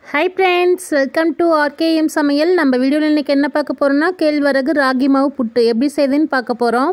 hi friends welcome to RKM சமையல் நம்ம வீடியோவில் இன்றைக்கி என்ன பார்க்க போகிறோம்னா கேழ்வரகு ராகி மாவு புட்டு எப்படி செய்யுதுன்னு பார்க்க போகிறோம்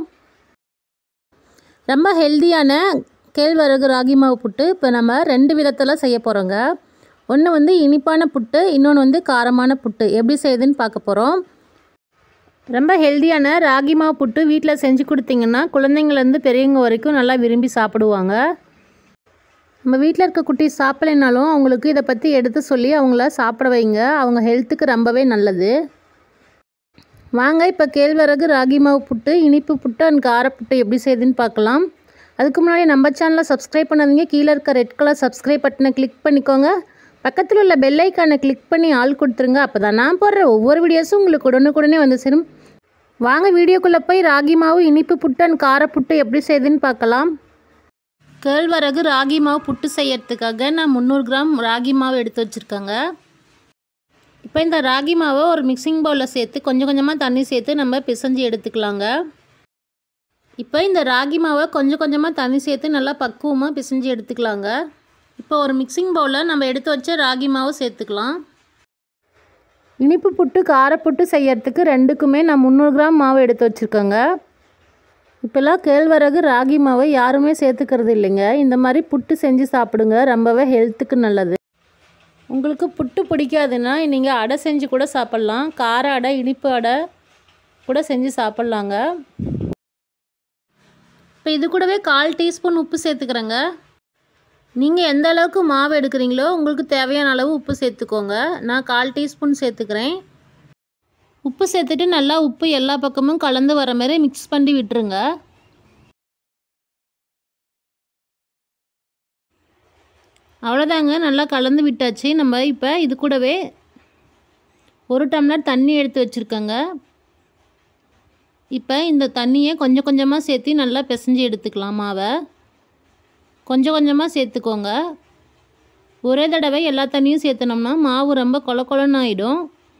ரொம்ப ஹெல்தியான கேழ்வரகு ராகி மாவு புட்டு இப்போ நம்ம ரெண்டு விதத்தில் செய்ய போகிறோங்க ஒன்று வந்து இனிப்பான புட்டு இன்னொன்று வந்து காரமான புட்டு எப்படி செய்யுதுன்னு பார்க்க போகிறோம் ரொம்ப ஹெல்தியான ராகி மாவு புட்டு வீட்டில் செஞ்சு கொடுத்தீங்கன்னா குழந்தைங்கள்லேருந்து பெரியவங்க வரைக்கும் நல்லா விரும்பி சாப்பிடுவாங்க நம்ம வீட்டில் இருக்க குட்டி சாப்பிடலைனாலும் அவங்களுக்கு இதை பற்றி எடுத்து சொல்லி அவங்கள சாப்பிட வைங்க அவங்க ஹெல்த்துக்கு ரொம்பவே நல்லது வாங்க இப்போ கேழ்வரகு ராகி மாவு புட்டு இனிப்பு புட்டு அண்ட் கார புட்டு எப்படி செய்யுதுன்னு பார்க்கலாம் அதுக்கு முன்னாடி நம்ம சேனலை சப்ஸ்கிரைப் பண்ணாதீங்க கீழே இருக்க ரெட் கலர் சப்ஸ்கிரைப் பட்டனை கிளிக் பண்ணிக்கோங்க பக்கத்தில் உள்ள பெல் ஐக்கானை கிளிக் பண்ணி ஆள் கொடுத்துருங்க அப்போ தான் நான் போடுற ஒவ்வொரு வீடியோஸும் உங்களுக்கு உடனுக்குடனே வந்து சேரும் வாங்க வீடியோக்குள்ளே போய் ராகி மாவு இனிப்பு புட்டு அண்ட் கார புட்டு எப்படி செய்யுதுன்னு பார்க்கலாம் கேழ்வரகு ராகி மாவு புட்டு செய்யறதுக்காக நான் முந்நூறு கிராம் ராகி மாவு எடுத்து வச்சுருக்கேங்க இப்போ இந்த ராகி மாவை ஒரு மிக்சிங் பவுலில் சேர்த்து கொஞ்சம் கொஞ்சமாக தண்ணி சேர்த்து நம்ம பிசைஞ்சு எடுத்துக்கலாங்க இப்போ இந்த ராகி மாவை கொஞ்சம் கொஞ்சமாக தண்ணி சேர்த்து நல்லா பக்குவமாக பிசைஞ்சு எடுத்துக்கலாங்க இப்போ ஒரு மிக்சிங் பவுலில் நம்ம எடுத்து வச்ச ராகி மாவு சேர்த்துக்கலாம் இனிப்பு புட்டு காரப்புட்டு செய்யறதுக்கு ரெண்டுக்குமே நான் முந்நூறு கிராம் மாவு எடுத்து வச்சுருக்கேங்க இப்போல்லாம் கேழ்வரகு ராகி மாவை யாருமே சேர்த்துக்கிறது இல்லைங்க இந்த மாதிரி புட்டு செஞ்சு சாப்பிடுங்க ரொம்பவே ஹெல்த்துக்கு நல்லது உங்களுக்கு புட்டு பிடிக்காதுன்னா நீங்கள் அடை செஞ்சு கூட சாப்பிட்லாம் கார அடை இனிப்பு அடை கூட செஞ்சு சாப்பிட்லாங்க இப்போ இது கூடவே கால் டீஸ்பூன் உப்பு சேர்த்துக்கிறேங்க நீங்கள் எந்த அளவுக்கு மாவு எடுக்கிறீங்களோ உங்களுக்கு தேவையான அளவு உப்பு சேர்த்துக்கோங்க நான் கால் டீஸ்பூன் சேர்த்துக்கிறேன் உப்பு சேர்த்துட்டு நல்லா உப்பு எல்லா பக்கமும் கலந்து வர மாதிரி மிக்ஸ் பண்ணி விட்டுருங்க அவ்வளோதாங்க நல்லா கலந்து விட்டாச்சு நம்ம இப்போ இது கூடவே ஒரு டம்ளர் தண்ணி எடுத்து வச்சுருக்கோங்க இப்போ இந்த தண்ணியை கொஞ்சம் கொஞ்சமாக சேர்த்து நல்லா பிசைஞ்சு எடுத்துக்கலாம் மாவை கொஞ்சம் கொஞ்சமாக சேர்த்துக்கோங்க ஒரே தடவை எல்லா தண்ணியும் சேர்த்துனோம்னா மாவு ரொம்ப கொல கொலன்னு ஆகிடும்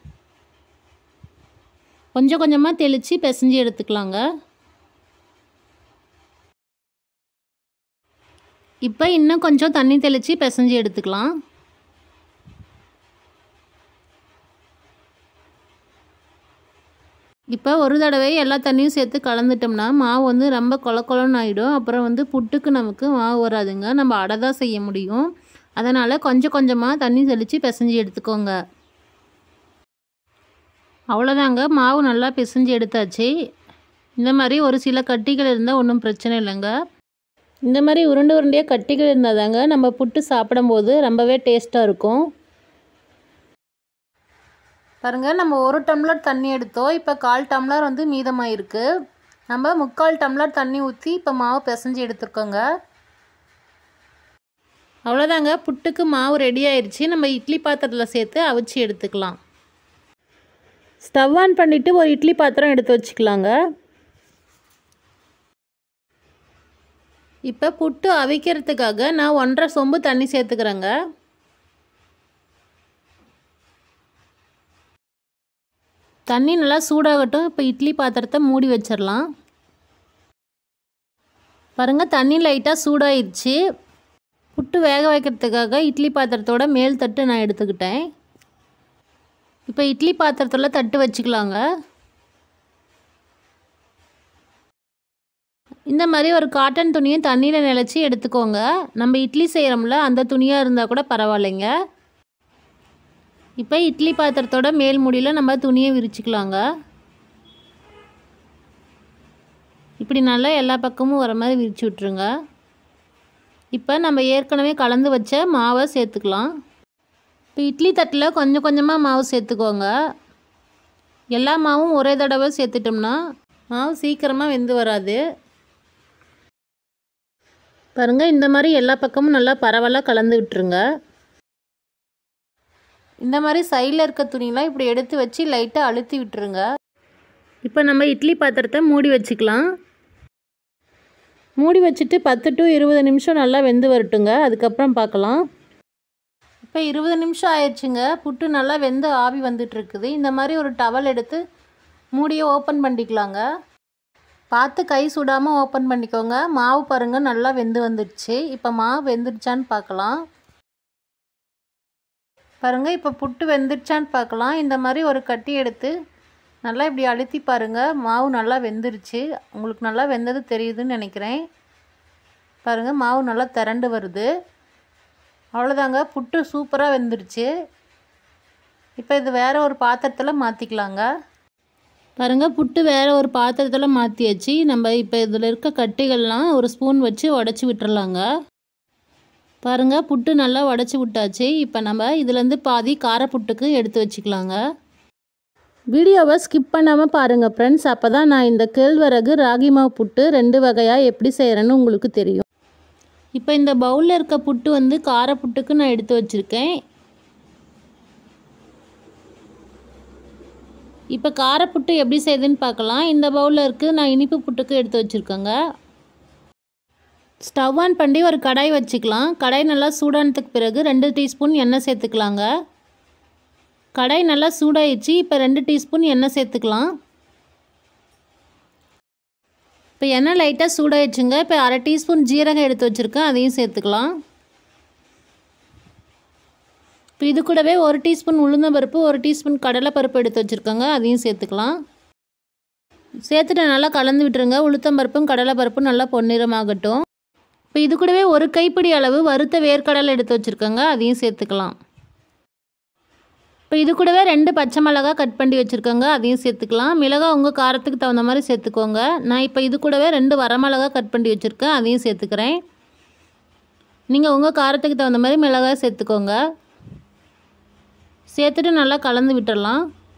கொஞ்சம் கொஞ்சமாக தெளித்து பிசைஞ்சு எடுத்துக்கலாங்க இப்போ இன்னும் கொஞ்சம் தண்ணி தெளித்து பிசைஞ்சு எடுத்துக்கலாம் இப்போ ஒரு தடவை எல்லா தண்ணியும் சேர்த்து கலந்துட்டோம்னா மாவு வந்து ரொம்ப கொல கொலன்னு ஆகிடும் அப்புறம் வந்து புட்டுக்கு நமக்கு மாவு வராதுங்க நம்ம அடை தான் செய்ய முடியும் அதனால் கொஞ்சம் கொஞ்சமாக தண்ணி தெளித்து பிசைஞ்சு எடுத்துக்கோங்க அவ்வளோதாங்க மாவு நல்லா பிசைஞ்சு எடுத்தாச்சு இந்த மாதிரி ஒரு சில கட்டிகள் இருந்தால் ஒன்றும் பிரச்சனை இல்லைங்க இந்த மாதிரி உருண்டை உருண்டையாக கட்டிகள் இருந்தால் தாங்க நம்ம புட்டு சாப்பிடும்போது ரொம்பவே டேஸ்ட்டாக இருக்கும் பாருங்கள் நம்ம ஒரு டம்ளர் தண்ணி எடுத்தோம் இப்போ கால் டம்ளர் வந்து மீதமாக இருக்குது நம்ம முக்கால் டம்ளர் தண்ணி ஊற்றி இப்போ மாவு பிசைஞ்சு எடுத்துருக்கோங்க அவ்வளோதாங்க புட்டுக்கு மாவு ரெடி ஆயிடுச்சு நம்ம இட்லி பாத்திரத்தில் சேர்த்து அவிச்சு எடுத்துக்கலாம் ஸ்டவ் ஆன் பண்ணிவிட்டு ஒரு இட்லி பாத்திரம் எடுத்து வச்சுக்கலாங்க இப்போ புட்டு அவிக்கிறதுக்காக நான் ஒன்றரை சொம்பு தண்ணி சேர்த்துக்கிறேங்க தண்ணி நல்லா சூடாகட்டும் இப்போ இட்லி பாத்திரத்தை மூடி வச்சிடலாம் பாருங்கள் தண்ணி லைட்டாக சூடாயிடுச்சு புட்டு வேக வைக்கிறதுக்காக இட்லி பாத்திரத்தோட மேல் தட்டு நான் எடுத்துக்கிட்டேன் இப்போ இட்லி பாத்திரத்தில் தட்டு வச்சுக்கலாங்க இந்த மாதிரி ஒரு காட்டன் துணியை தண்ணியில் நினச்சி எடுத்துக்கோங்க நம்ம இட்லி செய்கிறோம்ல அந்த துணியாக இருந்தால் கூட பரவாயில்லைங்க இப்போ இட்லி பாத்திரத்தோட மேல் முடியில் நம்ம துணியை விரிச்சிக்கலாங்க இப்படி நல்லா எல்லா பக்கமும் வர மாதிரி விரிச்சு விட்ருங்க இப்போ நம்ம ஏற்கனவே கலந்து வச்ச மாவை சேர்த்துக்கலாம் இப்போ இட்லி தட்டில் கொஞ்சம் கொஞ்சமாக மாவு சேர்த்துக்கோங்க எல்லா மாவும் ஒரே தடவை சேர்த்துட்டோம்னா மாவு சீக்கிரமாக வெந்து வராது பாருங்கள் இந்த மாதிரி எல்லா பக்கமும் நல்லா பரவலாக கலந்து விட்டுருங்க இந்த மாதிரி சைடில் இருக்க துணிலாம் இப்படி எடுத்து வச்சு லைட்டாக அழுத்தி விட்டுருங்க இப்போ நம்ம இட்லி பாத்திரத்தை மூடி வச்சுக்கலாம் மூடி வச்சுட்டு பத்து டு இருபது நிமிஷம் நல்லா வெந்து வரட்டுங்க அதுக்கப்புறம் பார்க்கலாம் இப்போ இருபது நிமிஷம் ஆயிடுச்சுங்க புட்டு நல்லா வெந்து ஆவி வந்துட்டுருக்குது இந்த மாதிரி ஒரு டவல் எடுத்து மூடியை ஓப்பன் பண்ணிக்கலாங்க பார்த்து கை சுடாமல் ஓப்பன் பண்ணிக்கோங்க மாவு பாருங்கள் நல்லா வெந்து வந்துடுச்சு இப்போ மாவு வெந்துடுச்சான்னு பார்க்கலாம் பாருங்கள் இப்போ புட்டு வெந்துருச்சான்னு பார்க்கலாம் இந்த மாதிரி ஒரு கட்டி எடுத்து நல்லா இப்படி அழுத்தி பாருங்கள் மாவு நல்லா வெந்துருச்சு உங்களுக்கு நல்லா வெந்தது தெரியுதுன்னு நினைக்கிறேன் பாருங்கள் மாவு நல்லா திரண்டு வருது அவ்வளோதாங்க புட்டு சூப்பராக வெந்துருச்சு இப்போ இது வேறு ஒரு பாத்திரத்தில் மாற்றிக்கலாங்க பாருங்கள் புட்டு வேறு ஒரு பாத்திரத்தில் மாற்றியாச்சு நம்ம இப்போ இதில் இருக்க கட்டிகள்லாம் ஒரு ஸ்பூன் வச்சு உடச்சி விட்டுறலாங்க பாருங்கள் புட்டு நல்லா உடச்சி விட்டாச்சு இப்போ நம்ம இதுலேருந்து பாதி காரப்புட்டுக்கு எடுத்து வச்சுக்கலாங்க வீடியோவை ஸ்கிப் பண்ணாமல் பாருங்கள் ஃப்ரெண்ட்ஸ் அப்போ தான் நான் இந்த கேழ்வரகு ராகி மாவு புட்டு ரெண்டு வகையாக எப்படி செய்கிறேன்னு உங்களுக்கு தெரியும் இப்போ இந்த பவுலில் இருக்க புட்டு வந்து காரப்புட்டுக்கு நான் எடுத்து வச்சுருக்கேன் இப்போ காரப்புட்டு எப்படி செய்யுதுன்னு பார்க்கலாம் இந்த பவுலில் இருக்குது நான் இனிப்பு புட்டுக்கு எடுத்து வச்சுருக்கேங்க ஸ்டவ் ஆன் பண்ணி ஒரு கடாய் வச்சுக்கலாம் கடாய் நல்லா சூடானதுக்கு பிறகு ரெண்டு டீஸ்பூன் எண்ணெய் சேர்த்துக்கலாங்க கடாய் நல்லா சூடாயிடுச்சு இப்போ ரெண்டு டீஸ்பூன் எண்ணெய் சேர்த்துக்கலாம் இப்போ எண்ணெய் லைட்டாக சூடாயிடுச்சுங்க இப்போ அரை டீஸ்பூன் ஜீரகம் எடுத்து வச்சுருக்கேன் அதையும் சேர்த்துக்கலாம் இப்போ இது கூடவே ஒரு டீஸ்பூன் உளுந்தம்பருப்பு ஒரு டீஸ்பூன் கடலைப்பருப்பு எடுத்து வச்சுருக்கோங்க அதையும் சேர்த்துக்கலாம் சேர்த்துட்டு நல்லா கலந்து விட்டுருங்க உளுத்தம்பருப்பும் கடலைப்பருப்பும் நல்லா பொன்னிறமாகட்டும் இப்போ இது கூடவே ஒரு கைப்பிடி அளவு வறுத்த வேர்க்கடலை எடுத்து வச்சுருக்கோங்க அதையும் சேர்த்துக்கலாம் இப்போ இது கூடவே ரெண்டு பச்சை மிளகா கட் பண்ணி வச்சுருக்கோங்க அதையும் சேர்த்துக்கலாம் மிளகா உங்கள் காரத்துக்கு தகுந்த மாதிரி சேர்த்துக்கோங்க நான் இப்போ இது கூடவே ரெண்டு வரமிளகா கட் பண்ணி வச்சுருக்கேன் அதையும் சேர்த்துக்கிறேன் நீங்கள் உங்கள் காரத்துக்கு தகுந்த மாதிரி மிளகாய் சேர்த்துக்கோங்க சேர்த்துட்டு நல்லா கலந்து விட்டுடலாம்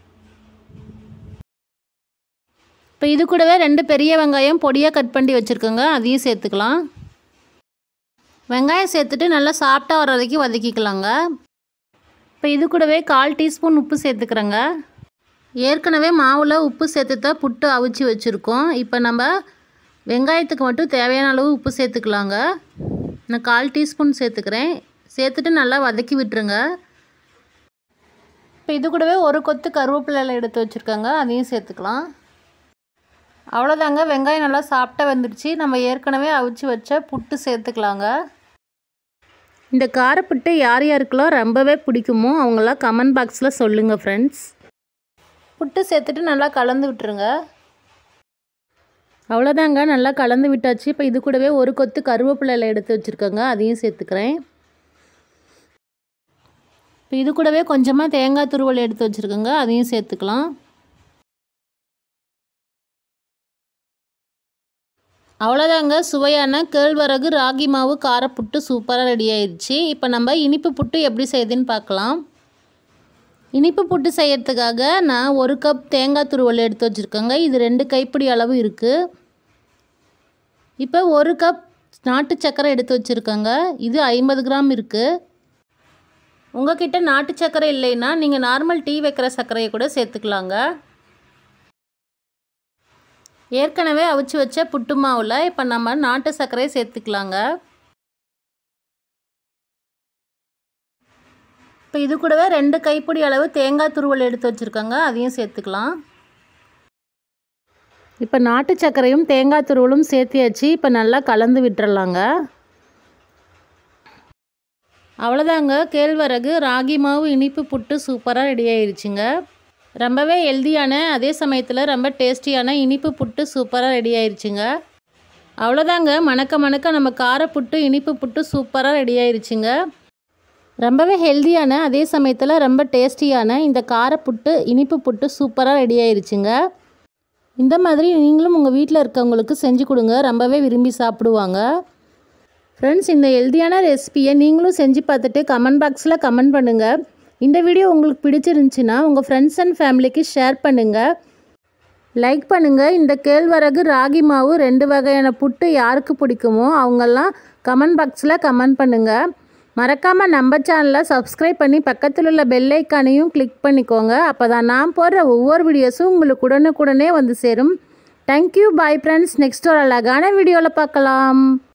இப்போ இது கூடவே ரெண்டு பெரிய வெங்காயம் பொடியாக கட் பண்ணி வச்சுருக்கோங்க அதையும் சேர்த்துக்கலாம் வெங்காயம் சேர்த்துட்டு நல்லா சாஃப்டாக வர வரைக்கும் வதக்கிக்கலாங்க இப்போ இது கூடவே கால் டீஸ்பூன் உப்பு சேர்த்துக்கிறேங்க ஏற்கனவே மாவில் உப்பு சேர்த்து தான் புட்டு அவிச்சு வச்சுருக்கோம் இப்போ நம்ம வெங்காயத்துக்கு மட்டும் தேவையான அளவு உப்பு சேர்த்துக்கலாங்க நான் கால் டீஸ்பூன் சேர்த்துக்கிறேன் சேர்த்துட்டு நல்லா வதக்கி விட்டுருங்க இப்போ இது கூடவே ஒரு கொத்து கருவேப்பிலை எடுத்து வச்சுருக்கோங்க அதையும் சேர்த்துக்கலாம் அவ்வளோதாங்க வெங்காயம் நல்லா சாப்பிட்டா வந்துடுச்சு நம்ம ஏற்கனவே அவிச்சு வச்ச புட்டு சேர்த்துக்கலாங்க இந்த காரப்புட்டு யார் யாருக்கெல்லாம் ரொம்பவே பிடிக்குமோ அவங்களாம் கமெண்ட் பாக்ஸில் சொல்லுங்கள் ஃப்ரெண்ட்ஸ் புட்டு சேர்த்துட்டு நல்லா கலந்து விட்டுருங்க அவ்வளோதாங்க நல்லா கலந்து விட்டாச்சு இப்போ இது கூடவே ஒரு கொத்து கருவேப்பிலை எடுத்து வச்சுருக்கோங்க அதையும் சேர்த்துக்கிறேன் இப்போ இது கூடவே கொஞ்சமாக தேங்காய் துருவல் எடுத்து வச்சுருக்கோங்க அதையும் சேர்த்துக்கலாம் அவ்வளோதாங்க சுவையான கேழ்வரகு ராகி மாவு காரப்புட்டு சூப்பராக ரெடி ஆயிடுச்சு இப்போ நம்ம இனிப்பு புட்டு எப்படி செய்யுதுன்னு பார்க்கலாம் இனிப்பு புட்டு செய்யறதுக்காக நான் ஒரு கப் தேங்காய் துருவல் எடுத்து வச்சுருக்கேங்க இது ரெண்டு கைப்பிடி அளவு இருக்குது இப்போ ஒரு கப் நாட்டு சர்க்கரை எடுத்து வச்சுருக்கேங்க இது ஐம்பது கிராம் இருக்குது உங்ககிட்ட நாட்டு சர்க்கரை இல்லைன்னா நீங்கள் நார்மல் டீ வைக்கிற சர்க்கரையை கூட சேர்த்துக்கலாங்க ஏற்கனவே அவிச்சு வச்ச புட்டு மாவில் இப்போ நம்ம நாட்டு சர்க்கரையை சேர்த்துக்கலாங்க இப்போ இது கூடவே ரெண்டு கைப்பிடி அளவு தேங்காய் துருவல் எடுத்து வச்சுருக்கோங்க அதையும் சேர்த்துக்கலாம் இப்போ நாட்டு சர்க்கரையும் தேங்காய் துருவலும் சேர்த்தியாச்சு இப்போ நல்லா கலந்து விட்டுறலாங்க அவ்வளோதாங்க கேழ்வரகு ராகி மாவு இனிப்பு புட்டு சூப்பராக ரெடி ஆயிடுச்சுங்க ரொம்பவே ஹெல்தியான அதே சமயத்தில் ரொம்ப டேஸ்டியான இனிப்பு புட்டு சூப்பராக ரெடி ஆயிடுச்சுங்க அவ்வளோதாங்க மணக்க மணக்க நம்ம கார புட்டு இனிப்பு புட்டு சூப்பராக ரெடி ஆயிடுச்சுங்க ரொம்பவே ஹெல்தியான அதே சமயத்தில் ரொம்ப டேஸ்டியான இந்த காரப்புட்டு இனிப்பு புட்டு சூப்பராக ரெடி ஆயிடுச்சுங்க இந்த மாதிரி நீங்களும் உங்கள் வீட்டில் இருக்கவங்களுக்கு செஞ்சு கொடுங்க ரொம்பவே விரும்பி சாப்பிடுவாங்க ஃப்ரெண்ட்ஸ் இந்த ஹெல்தியான ரெசிபியை நீங்களும் செஞ்சு பார்த்துட்டு கமெண்ட் பாக்ஸில் கமெண்ட் பண்ணுங்கள் இந்த வீடியோ உங்களுக்கு பிடிச்சிருந்துச்சின்னா உங்கள் ஃப்ரெண்ட்ஸ் அண்ட் ஃபேமிலிக்கு ஷேர் பண்ணுங்கள் லைக் பண்ணுங்கள் இந்த கேழ்வரகு ராகி மாவு ரெண்டு வகையான புட்டு யாருக்கு பிடிக்குமோ அவங்கெல்லாம் கமெண்ட் பாக்ஸில் கமெண்ட் பண்ணுங்கள் மறக்காமல் நம்ம சேனலை சப்ஸ்கிரைப் பண்ணி பக்கத்தில் உள்ள பெல் ஐக்கானையும் கிளிக் பண்ணிக்கோங்க அப்போ தான் நான் போடுற ஒவ்வொரு வீடியோஸும் உங்களுக்கு உடனுக்குடனே வந்து சேரும் தேங்க்யூ பாய் ஃப்ரெண்ட்ஸ் நெக்ஸ்ட் ஒரு அழகான வீடியோவில் பார்க்கலாம்